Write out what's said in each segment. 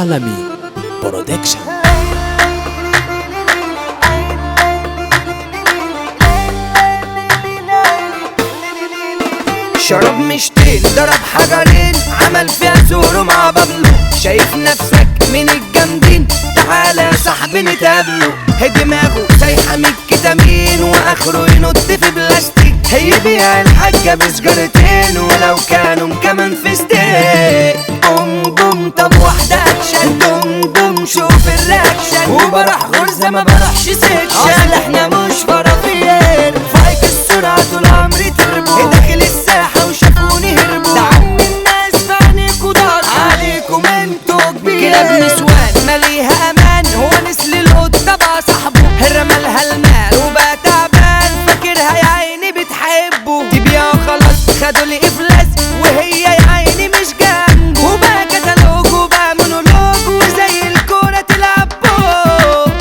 عالمي برودكشن شرب مشتين ضرب حجرين عمل فيها زورو مع بابلو شايف نفسك من الجامدين تعالى يا صاحبي نتقابلو دماغه سايحة من الكتامين واخره ينط في بلاستيك هي بيها الحاجة بسجارتين ولو كانوا كمان في ستيك بوم بوم طب واحدة اكشن دوم دوم شوف الرياكشن وبروح غرزة ما بروحش سكشن اصل احنا مش فرافير فايق السرعة طول عمري تربو داخل الساحة وشافوني هربوا ده عم الناس في عينيكوا دار عليكم انتوا كبير كلاب نسوان ماليها امان هو نسل القطة بقى صاحبه رمالها المال وبقى تعبان فاكرها يا عيني بتحبه تبيع خلاص خدوا لي افلاس وهي يا عيني مش جنبه وبقى كتالوج وبقى مونولوج وزي الكورة تلعب بوك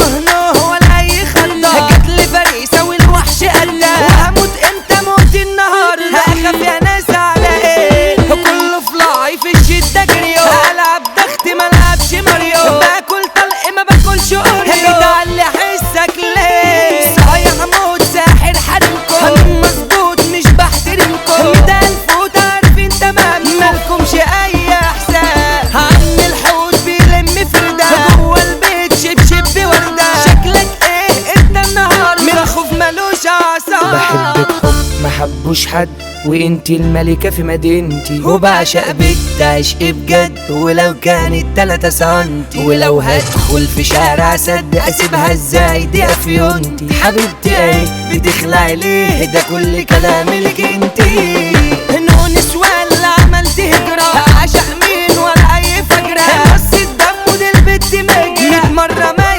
نوه ولا اي خضة جت لي فريسة والوحش قلة وهموت امتى موت النهاردة هخاف يا ناس على ايه كله فلاي في الشدة جريو العب ضغط ملعبش ماريو باكل طلق ما باكلش اوريو تعلي حسك ليه صايع موت ساحر حرمكم انا مظبوط مش بحترمكم ده الفوت عارفين تمام مالكمش اي احساس عم الحوت بيلم فردة جوه البيت شبشب وردة شكلك ايه انت النهارده من الخوف ملوش اعصاب بحبك حب ما حبوش حد وانتي الملكة في مدينتي وبعشق بنت عشق بجد ولو كانت تلاتة سنتي ولو هدخل في شارع سد اسيبها ازاي دي افيونتي حبيبتي ايه بتخلعي ليه ده كل كلامك انتي نونس ولا عملت هجرة عشق مين ولا اي فجرة نص الدم ودي البت مجرى ميت مرة ما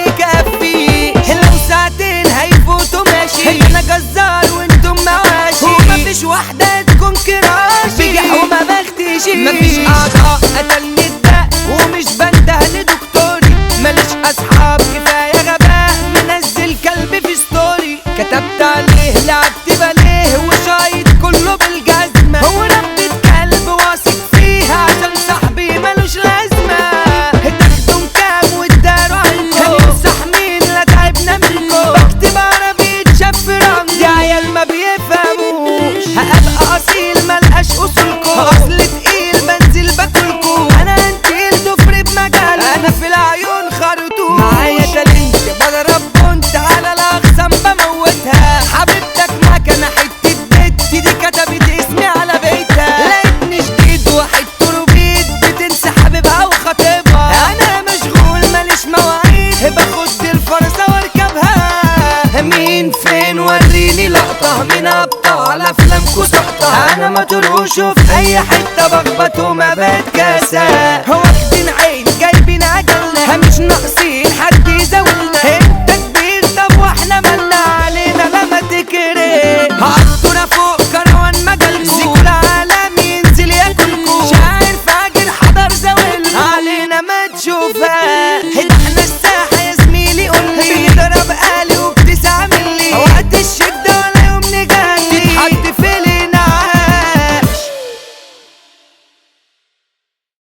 يكفيش لو ساعتين هيفوتوا ماشي انا جزار وانتم مواشي ومفيش واحدة تكون كراش بجح وما بختيش مفيش اعضاء قتلني الدق ومش بنده لدكتوري ماليش اصحاب كفاية غباء منزل كلب في ستوري كتبت عليه لعبت باليه وشايط كله بالجزمة هو ربة كلب واثق فيها عشان صاحبي ملوش لازمة تاخدوا كام واداروا عنه هنمسح مين لا تعبنا منه بكتب عربي شفران دي عيال ما بيفهموش هبقى اصيل ملقاش اصولكم اصل تقيل بنزل باكلكم انا انتيل ضفر بمجال انا في العيون خرطوش معايا تالنت بضرب بنت على الاقسام بموتها حبيبتك مكنه حته بيت دي كتبت اسمي على بيتها لقيتني شديد واحد تروبيت بتنسى حبيبها وخطيبها انا مشغول ماليش مواعيد باخد الفرصه واركبها مين فين وريني لقطه من ابطال افلامكوا سقطه انا ما تروشوا في اي حته بخبط وما بتكاسى واخدين عين جايبين عجلنا مش ناقصين